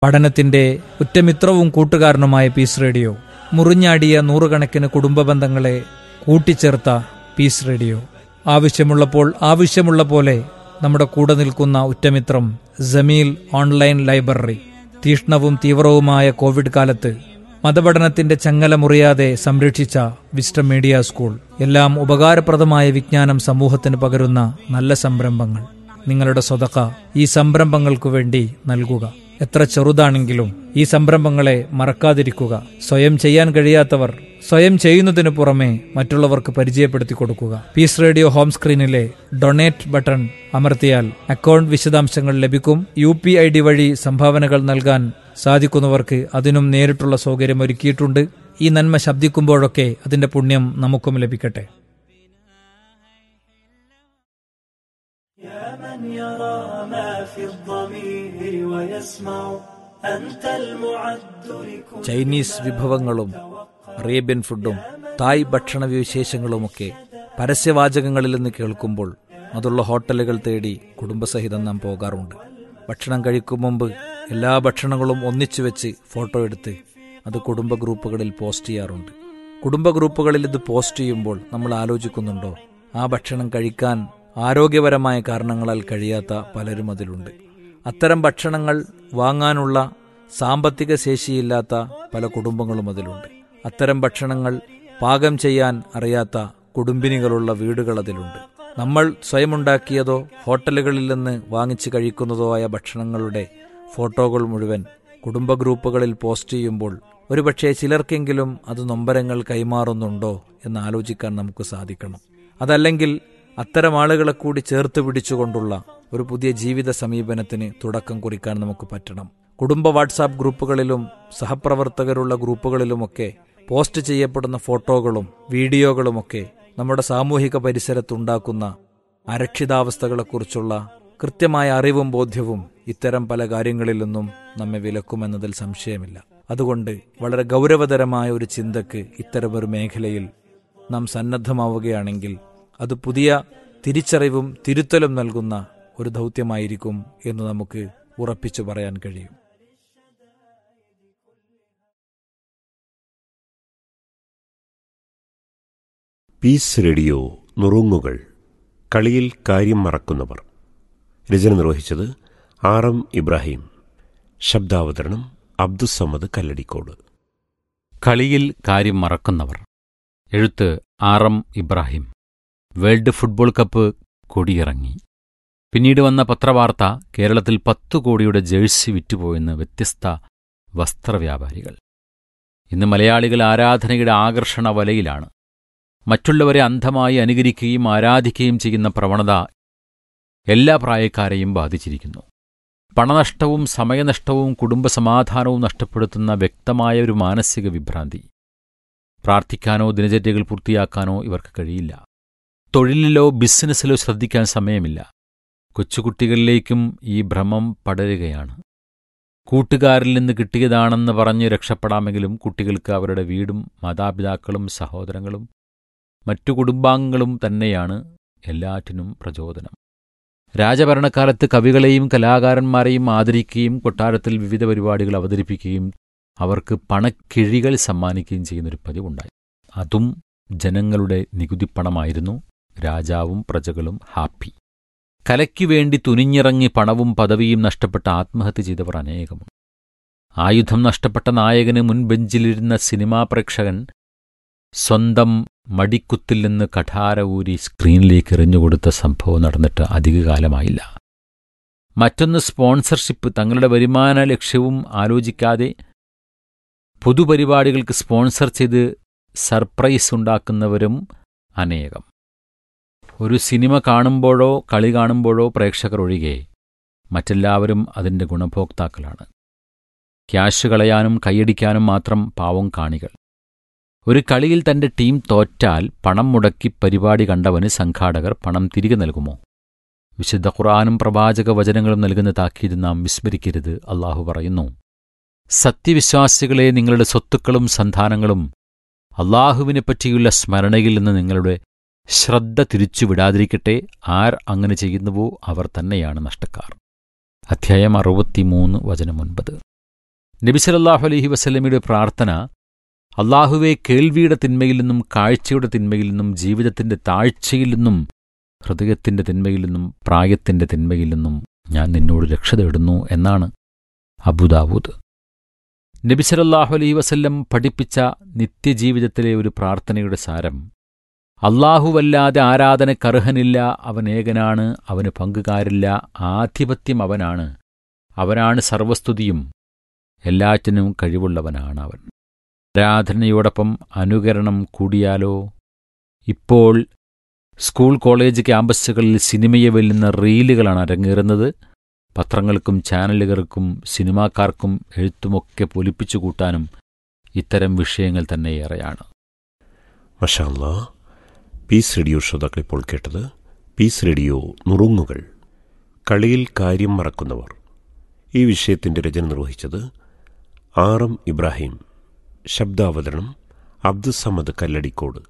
പഠനത്തിന്റെ ഉറ്റമിത്രവും കൂട്ടുകാരനുമായ piece radio മുറിഞ്ഞാടിയ നൂറുകണക്കിന് കുടുംബ ബന്ധങ്ങളെ കൂട്ടിച്ചേർത്ത പീസ് റേഡിയോ ആവശ്യമുള്ളപ്പോൾ ആവശ്യമുള്ള പോലെ നമ്മുടെ കൂടെ നിൽക്കുന്ന ഉറ്റമിത്രം ജമീൽ ഓൺലൈൻ ലൈബ്രറി തീഷ്ണവും തീവ്രവുമായ കോവിഡ് കാലത്ത് മതപഠനത്തിന്റെ ചങ്ങല മുറിയാതെ സംരക്ഷിച്ച വിസ്റ്റം മീഡിയ സ്കൂൾ എല്ലാം ഉപകാരപ്രദമായ വിജ്ഞാനം സമൂഹത്തിന് പകരുന്ന നല്ല സംരംഭങ്ങൾ നിങ്ങളുടെ സ്വതക്ക ഈ സംരംഭങ്ങൾക്കു വേണ്ടി നൽകുക എത്ര ചെറുതാണെങ്കിലും ഈ സംരംഭങ്ങളെ മറക്കാതിരിക്കുക സ്വയം ചെയ്യാൻ കഴിയാത്തവർ സ്വയം ചെയ്യുന്നതിനു പുറമെ മറ്റുള്ളവർക്ക് പരിചയപ്പെടുത്തി കൊടുക്കുക peace radio home screen donate button അമർത്തിയാൽ അക്കൗണ്ട് വിശദാംശങ്ങൾ ലഭിക്കും യു പി ഐ ഡി വഴി സംഭാവനകൾ നൽകാൻ സാധിക്കുന്നവർക്ക് അതിനും നേരിട്ടുള്ള സൗകര്യം ഒരുക്കിയിട്ടുണ്ട് ഈ നന്മ ശബ്ദിക്കുമ്പോഴൊക്കെ അതിന്റെ പുണ്യം നമുക്കും ലഭിക്കട്ടെ يا من يرى ما في الضمير ويسمع أنت المعد لكل ചൈനീസ് വിഭവങ്ങളും അറേബ്യൻ ഫുഡും തായ് ഭക്ഷണ വിശേഷങ്ങളുമൊക്കെ പരസ്യവാചകങ്ങളിൽ നിന്ന് കേൾക്കുമ്പോൾ അതുള്ള ഹോട്ടലുകൾ തേടി കുടുംബസഹിതം നാം പോകാറുണ്ട് ഭക്ഷണം കഴിക്കും മുമ്പ് എല്ലാ ഭക്ഷണങ്ങളും ഒന്നിച്ചു വെച്ച് ഫോട്ടോ എടുത്ത് അത് കുടുംബ ഗ്രൂപ്പുകളിൽ പോസ്റ്റ് ചെയ്യാറുണ്ട് കുടുംബ ഗ്രൂപ്പുകളിൽ ഇത് പോസ്റ്റ് ചെയ്യുമ്പോൾ നമ്മൾ ആലോചിക്കുന്നുണ്ടോ ആ ഭക്ഷണം കഴിക്കാൻ ആരോഗ്യപരമായ കാരണങ്ങളാൽ കഴിയാത്ത പലരും അതിലുണ്ട് അത്തരം ഭക്ഷണങ്ങൾ വാങ്ങാനുള്ള സാമ്പത്തിക ശേഷിയില്ലാത്ത പല കുടുംബങ്ങളും അതിലുണ്ട് അത്തരം ഭക്ഷണങ്ങൾ പാകം ചെയ്യാൻ അറിയാത്ത കുടുംബിനികളുള്ള വീടുകൾ അതിലുണ്ട് നമ്മൾ സ്വയമുണ്ടാക്കിയതോ ഹോട്ടലുകളിൽ നിന്ന് വാങ്ങിച്ച് കഴിക്കുന്നതോ ആയ ഭക്ഷണങ്ങളുടെ ഫോട്ടോകൾ മുഴുവൻ കുടുംബ ഗ്രൂപ്പുകളിൽ പോസ്റ്റ് ചെയ്യുമ്പോൾ ഒരുപക്ഷെ ചിലർക്കെങ്കിലും അത് നൊമ്പരങ്ങൾ കൈമാറുന്നുണ്ടോ എന്ന് ആലോചിക്കാൻ നമുക്ക് സാധിക്കണം അതല്ലെങ്കിൽ അത്തരം ആളുകളെ കൂടി ചേർത്ത് പിടിച്ചുകൊണ്ടുള്ള ഒരു പുതിയ ജീവിത സമീപനത്തിന് തുടക്കം കുറിക്കാൻ നമുക്ക് പറ്റണം കുടുംബ വാട്സാപ്പ് ഗ്രൂപ്പുകളിലും സഹപ്രവർത്തകരുള്ള ഗ്രൂപ്പുകളിലുമൊക്കെ പോസ്റ്റ് ചെയ്യപ്പെടുന്ന ഫോട്ടോകളും വീഡിയോകളുമൊക്കെ നമ്മുടെ സാമൂഹിക പരിസരത്തുണ്ടാക്കുന്ന അരക്ഷിതാവസ്ഥകളെക്കുറിച്ചുള്ള കൃത്യമായ അറിവും ബോധ്യവും ഇത്തരം പല കാര്യങ്ങളിൽ നിന്നും നമ്മെ വിലക്കുമെന്നതിൽ സംശയമില്ല അതുകൊണ്ട് വളരെ ഗൗരവതരമായ ഒരു ചിന്തക്ക് ഇത്തരമൊരു മേഖലയിൽ നാം സന്നദ്ധമാവുകയാണെങ്കിൽ അത് പുതിയ തിരിച്ചറിവും തിരുത്തലും നൽകുന്ന ഒരു ദൗത്യമായിരിക്കും എന്ന് നമുക്ക് ഉറപ്പിച്ചു പറയാൻ കഴിയും പീസ് റേഡിയോ നുറുങ്ങുകൾ കളിയിൽ കാര്യം മറക്കുന്നവർ രചന നിർവഹിച്ചത് ആർ എം ഇബ്രാഹിം ശബ്ദാവതരണം അബ്ദുസമ്മദ് കല്ലടിക്കോട് കളിയിൽ കാര്യം മറക്കുന്നവർ എഴുത്ത് R M Ibrahim world football cup കൊടിയിറങ്ങി പിന്നീട് വന്ന പത്രവാർത്ത കേരളത്തിൽ പത്തു കോടിയുടെ ജേഴ്സി വിറ്റുപോയെന്ന് വ്യത്യസ്ത വസ്ത്രവ്യാപാരികൾ ഇന്ന് മലയാളികൾ ആരാധനയുടെ ആകർഷണ വലയിലാണ് മറ്റുള്ളവരെ അന്ധമായി അനുകരിക്കുകയും ആരാധിക്കുകയും ചെയ്യുന്ന പ്രവണത എല്ലാ പ്രായക്കാരെയും ബാധിച്ചിരിക്കുന്നു പണനഷ്ടവും സമയനഷ്ടവും കുടുംബസമാധാനവും നഷ്ടപ്പെടുത്തുന്ന വ്യക്തമായ ഒരു മാനസിക വിഭ്രാന്തി പ്രാർത്ഥിക്കാനോ ദിനചര്യകൾ പൂർത്തിയാക്കാനോ ഇവർക്ക് കഴിയില്ല തൊഴിലിലോ ബിസിനസ്സിലോ ശ്രദ്ധിക്കാൻ സമയമില്ല കൊച്ചുകുട്ടികളിലേക്കും ഈ ഭ്രമം പടരുകയാണ് കൂട്ടുകാരിൽ നിന്ന് കിട്ടിയതാണെന്ന് പറഞ്ഞ് രക്ഷപ്പെടാമെങ്കിലും കുട്ടികൾക്ക് അവരുടെ വീടും മാതാപിതാക്കളും സഹോദരങ്ങളും മറ്റു കുടുംബാംഗങ്ങളും തന്നെയാണ് എല്ലാറ്റിനും പ്രചോദനം രാജഭരണകാലത്ത് കവികളെയും കലാകാരന്മാരെയും ആദരിക്കുകയും കൊട്ടാരത്തിൽ വിവിധ പരിപാടികൾ അവതരിപ്പിക്കുകയും അവർക്ക് പണക്കിഴികൾ സമ്മാനിക്കുകയും ചെയ്യുന്നൊരു പതിവുണ്ടായി അതും ജനങ്ങളുടെ നികുതിപ്പണമായിരുന്നു രാജാവും പ്രജകളും ഹാപ്പി കലയ്ക്കു വേണ്ടി തുനിഞ്ഞിറങ്ങി പണവും പദവിയും നഷ്ടപ്പെട്ട ആത്മഹത്യ ചെയ്തവർ അനേകമുണ്ട് ആയുധം നഷ്ടപ്പെട്ട നായകന് മുൻബെഞ്ചിലിരുന്ന സിനിമാ പ്രേക്ഷകൻ സ്വന്തം മടിക്കുത്തിൽ നിന്ന് കഠാര ഊരി സ്ക്രീനിലേക്ക് എറിഞ്ഞുകൊടുത്ത സംഭവം നടന്നിട്ട് അധികകാലമായില്ല മറ്റൊന്ന് സ്പോൺസർഷിപ്പ് തങ്ങളുടെ വരുമാന ലക്ഷ്യവും ആലോചിക്കാതെ പൊതുപരിപാടികൾക്ക് സ്പോൺസർ ചെയ്ത് സർപ്രൈസ് ഉണ്ടാക്കുന്നവരും അനേകം ഒരു സിനിമ കാണുമ്പോഴോ കളി കാണുമ്പോഴോ പ്രേക്ഷകർ ഒഴികെ മറ്റെല്ലാവരും അതിൻ്റെ ഗുണഭോക്താക്കളാണ് ക്യാഷ് കളയാനും കൈയടിക്കാനും മാത്രം പാവം കാണികൾ ഒരു കളിയിൽ തന്റെ ടീം തോറ്റാൽ പണം മുടക്കി പരിപാടി കണ്ടവന് സംഘാടകർ പണം തിരികെ നൽകുമോ വിശുദ്ധ ഖുറാനും പ്രവാചക വചനങ്ങളും നൽകുന്ന താക്കീത് നാം വിസ്മരിക്കരുത് അള്ളാഹു പറയുന്നു സത്യവിശ്വാസികളെ നിങ്ങളുടെ സ്വത്തുക്കളും സന്താനങ്ങളും അള്ളാഹുവിനെപ്പറ്റിയുള്ള സ്മരണയിൽ നിന്ന് നിങ്ങളുടെ ശ്രദ്ധ തിരിച്ചുവിടാതിരിക്കട്ടെ ആർ അങ്ങനെ ചെയ്യുന്നുവോ അവർ തന്നെയാണ് നഷ്ടക്കാർ അധ്യായം അറുപത്തിമൂന്ന് വചനം ഒൻപത് നബിസലല്ലാഹു അലൈഹി വസല്ലമയുടെ പ്രാർത്ഥന അള്ളാഹുവെ കേൾവിയുടെ തിന്മയിൽ നിന്നും കാഴ്ചയുടെ തിന്മയിൽ നിന്നും ജീവിതത്തിന്റെ താഴ്ചയിൽ നിന്നും ഹൃദയത്തിന്റെ തിന്മയിൽ നിന്നും പ്രായത്തിന്റെ തിന്മയിൽ നിന്നും ഞാൻ നിന്നോട് രക്ഷ തേടുന്നു എന്നാണ് അബുദാവൂദ് നബിസലല്ലാഹു അലൈഹി വസല്ലം പഠിപ്പിച്ച നിത്യജീവിതത്തിലെ ഒരു പ്രാർത്ഥനയുടെ സാരം അള്ളാഹുവല്ലാതെ ആരാധനക്കർഹനില്ല അവൻ ഏകനാണ് അവന് പങ്കുകാരില്ല ആധിപത്യം അവനാണ് അവനാണ് സർവസ്തുതിയും എല്ലാറ്റിനും കഴിവുള്ളവനാണ് അവൻ ആരാധനയോടൊപ്പം അനുകരണം കൂടിയാലോ ഇപ്പോൾ സ്കൂൾ കോളേജ് ക്യാമ്പസുകളിൽ സിനിമയെ വെല്ലുന്ന റീലുകളാണ് അരങ്ങേറുന്നത് പത്രങ്ങൾക്കും ചാനലുകൾക്കും സിനിമാക്കാർക്കും എഴുത്തുമൊക്കെ പൊലിപ്പിച്ചു കൂട്ടാനും ഇത്തരം വിഷയങ്ങൾ തന്നെ ഏറെയാണ് മഷാല്ല പീസ് റേഡിയോ ശ്രോതാക്കൾ ഇപ്പോൾ കേട്ടത് പീസ് റേഡിയോ നുറുങ്ങുകൾ കളിയിൽ കാര്യം മറക്കുന്നവർ ഈ വിഷയത്തിന്റെ രചന നിർവഹിച്ചത് ആർ എം ഇബ്രാഹിം ശബ്ദാവതരണം അബ്ദുസമദ് കല്ലടിക്കോട്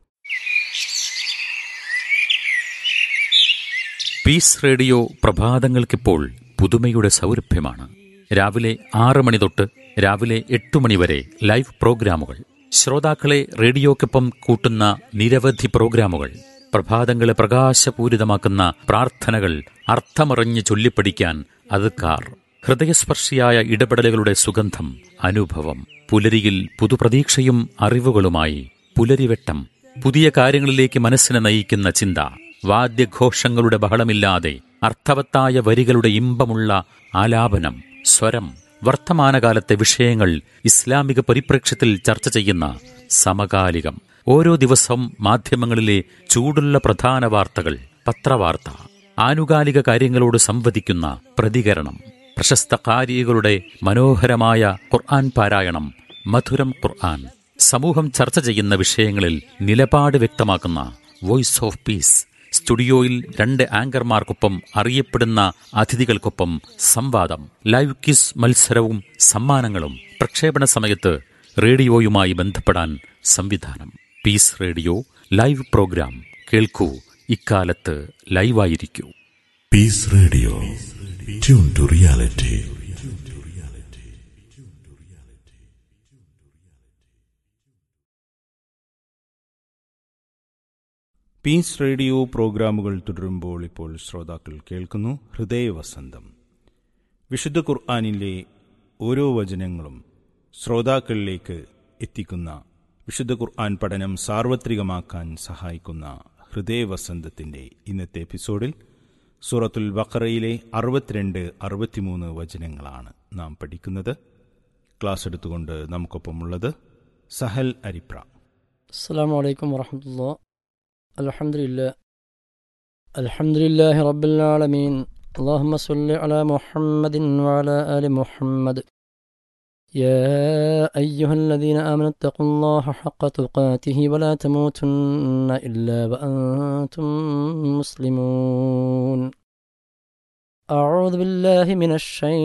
പീസ് റേഡിയോ പ്രഭാതങ്ങൾക്കിപ്പോൾ പുതുമയുടെ സൗരഭ്യമാണ് രാവിലെ ആറ് മണി തൊട്ട് രാവിലെ എട്ട് മണി വരെ ലൈവ് പ്രോഗ്രാമുകൾ ശ്രോതാക്കളെ റേഡിയോക്കൊപ്പം കൂട്ടുന്ന നിരവധി പ്രോഗ്രാമുകൾ പ്രഭാതങ്ങളെ പ്രകാശപൂരിതമാക്കുന്ന പ്രാർത്ഥനകൾ അർത്ഥമറിഞ്ഞ് ചൊല്ലിപ്പഠിക്കാൻ അതുക്കാർ ഹൃദയസ്പർശിയായ ഇടപെടലുകളുടെ സുഗന്ധം അനുഭവം പുലരിയിൽ പുതുപ്രതീക്ഷയും അറിവുകളുമായി പുലരിവെട്ടം പുതിയ കാര്യങ്ങളിലേക്ക് മനസ്സിനെ നയിക്കുന്ന ചിന്ത വാദ്യഘോഷങ്ങളുടെ ബഹളമില്ലാതെ അർത്ഥവത്തായ വരികളുടെ ഇമ്പമുള്ള ആലാപനം സ്വരം വർത്തമാനകാലത്തെ വിഷയങ്ങൾ ഇസ്ലാമിക പരിപ്രേക്ഷ്യത്തിൽ ചർച്ച ചെയ്യുന്ന സമകാലികം ഓരോ ദിവസവും മാധ്യമങ്ങളിലെ ചൂടുള്ള പ്രധാന വാർത്തകൾ പത്രവാർത്ത ആനുകാലിക കാര്യങ്ങളോട് സംവദിക്കുന്ന പ്രതികരണം പ്രശസ്ത കാരികളുടെ മനോഹരമായ ഖുർആൻ പാരായണം മധുരം ഖുർആൻ സമൂഹം ചർച്ച ചെയ്യുന്ന വിഷയങ്ങളിൽ നിലപാട് വ്യക്തമാക്കുന്ന വോയിസ് ഓഫ് പീസ് സ്റ്റുഡിയോയിൽ രണ്ട് ആങ്കർമാർക്കൊപ്പം അറിയപ്പെടുന്ന അതിഥികൾക്കൊപ്പം സംവാദം ലൈവ് ക്വിസ് മത്സരവും സമ്മാനങ്ങളും പ്രക്ഷേപണ സമയത്ത് റേഡിയോയുമായി ബന്ധപ്പെടാൻ സംവിധാനം പീസ് റേഡിയോ ലൈവ് പ്രോഗ്രാം കേൾക്കൂ ഇക്കാലത്ത് ലൈവായിരിക്കൂ Peace Radio. Tune to reality. Peace radio പ്രോഗ്രാമുകൾ തുടരുമ്പോൾ ഇപ്പോൾ ശ്രോതാക്കൾ കേൾക്കുന്നു ഹൃദയവസന്തം വിശുദ്ധ ഖുർആാനിലെ ഓരോ വചനങ്ങളും ശ്രോതാക്കളിലേക്ക് എത്തിക്കുന്ന വിശുദ്ധ ഖുർആൻ പഠനം സാർവത്രികമാക്കാൻ സഹായിക്കുന്ന ഹൃദയവസന്തത്തിന്റെ ഇന്നത്തെ എപ്പിസോഡിൽ സൂറത്തുൽ ബഖറയിലെ അറുപത്തിരണ്ട് അറുപത്തിമൂന്ന് വചനങ്ങളാണ് നാം പഠിക്കുന്നത് ക്ലാസ് എടുത്തുകൊണ്ട് നമുക്കൊപ്പമുള്ളത് സഹൽ അരിപ്ര السلام عليكم ورحمة الله الحمد لله الحمد لله رب العالمين اللهم صل على محمد وعلى آل محمد يا أيها الذين آمنوا اتقوا الله حق تقاته ولا تموتن إلا وأنتم مسلمون أعوذ بالله من الشيطان